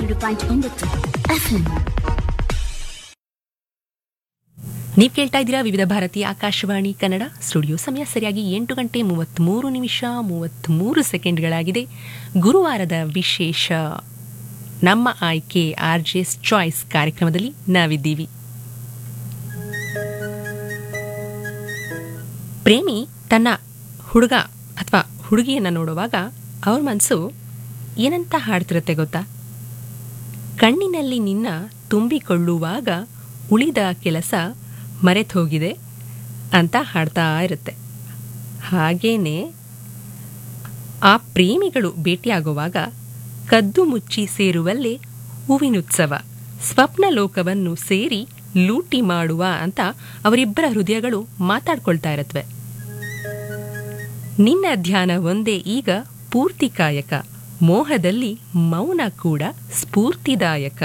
ಎರಡು ಪಾಯಿಂಟ್ ಒಂಬತ್ತು ಎಫ್ಎಂ ನೀವು ಕೇಳ್ತಾ ಇದ್ದೀರಾ ವಿವಿಧ ಭಾರತೀಯ ಆಕಾಶವಾಣಿ ಕನ್ನಡ ಸ್ಟುಡಿಯೋ ಸಮಯ ಸರಿಯಾಗಿ ಎಂಟು ಗಂಟೆ ಮೂವತ್ತ್ಮೂರು ನಿಮಿಷ ಮೂವತ್ತ್ಮೂರು ಸೆಕೆಂಡ್ಗಳಾಗಿದೆ ಗುರುವಾರದ ವಿಶೇಷ ನಮ್ಮ ಆಯ್ಕೆ ಆರ್ ಜೆಸ್ ಚಾಯ್ಸ್ ಕಾರ್ಯಕ್ರಮದಲ್ಲಿ ನಾವಿದ್ದೀವಿ ಪ್ರೇಮಿ ತನ್ನ ಹುಡುಗ ಅಥವಾ ಹುಡುಗಿಯನ್ನು ನೋಡುವಾಗ ಅವ್ರ ಮನಸ್ಸು ಏನಂತ ಹಾಡ್ತಿರುತ್ತೆ ಗೊತ್ತಾ ಕಣ್ಣಿನಲ್ಲಿ ನಿನ್ನ ತುಂಬಿಕೊಳ್ಳುವಾಗ ಉಳಿದ ಕೆಲಸ ಮರೆತು ಹೋಗಿದೆ ಅಂತ ಹಾಡ್ತಾ ಇರುತ್ತೆ ಹಾಗೇನೆ ಆ ಪ್ರೇಮಿಗಳು ಭೇಟಿಯಾಗುವಾಗ ಕದ್ದು ಮುಚ್ಚಿ ಸೇರುವಲ್ಲೇ ಹೂವಿನುತ್ಸವ ಸ್ವಪ್ನ ಲೋಕವನ್ನು ಸೇರಿ ಲೂಟಿ ಮಾಡುವ ಅಂತ ಅವರಿಬ್ಬರ ಹೃದಯಗಳು ಮಾತಾಡ್ಕೊಳ್ತಾ ಇರತ್ವೆ ನಿನ್ನ ಧ್ಯಾನ ಒಂದೇ ಈಗ ಪೂರ್ತಿ ಕಾಯಕ ಮೋಹದಲ್ಲಿ ಮೌನ ಕೂಡ ಸ್ಫೂರ್ತಿದಾಯಕ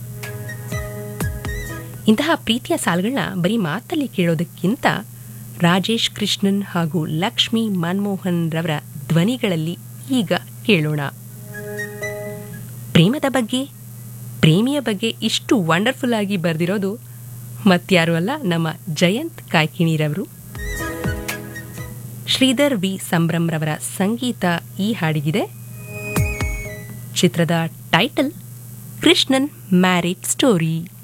ಇಂತಹ ಪ್ರೀತಿಯ ಸಾಲುಗಳನ್ನ ಬರೀ ಮಾತಲ್ಲಿ ಕೇಳೋದಕ್ಕಿಂತ ರಾಜೇಶ್ ಕೃಷ್ಣನ್ ಹಾಗೂ ಲಕ್ಷ್ಮಿ ಮನ್ಮೋಹನ್ ರವರ ಧ್ವನಿಗಳಲ್ಲಿ ಈಗ ಕೇಳೋಣ ಪ್ರೇಮದ ಬಗ್ಗೆ ಪ್ರೇಮಿಯ ಬಗ್ಗೆ ಇಷ್ಟು ವಂಡರ್ಫುಲ್ ಆಗಿ ಬರೆದಿರೋದು ಮತ್ಯಾರು ಅಲ್ಲ ನಮ್ಮ ಜಯಂತ್ ಕಾಯ್ಕಿಣಿರವರು ಶ್ರೀಧರ್ ವಿ ಸಂಭ್ರಮ್ರವರ ಸಂಗೀತ ಈ ಹಾಡಿಗಿದೆ ಚಿತ್ರದ ಟೈಟಲ್ ಕೃಷ್ಣನ್ ಮ್ಯಾರಿಡ್ ಸ್ಟೋರಿ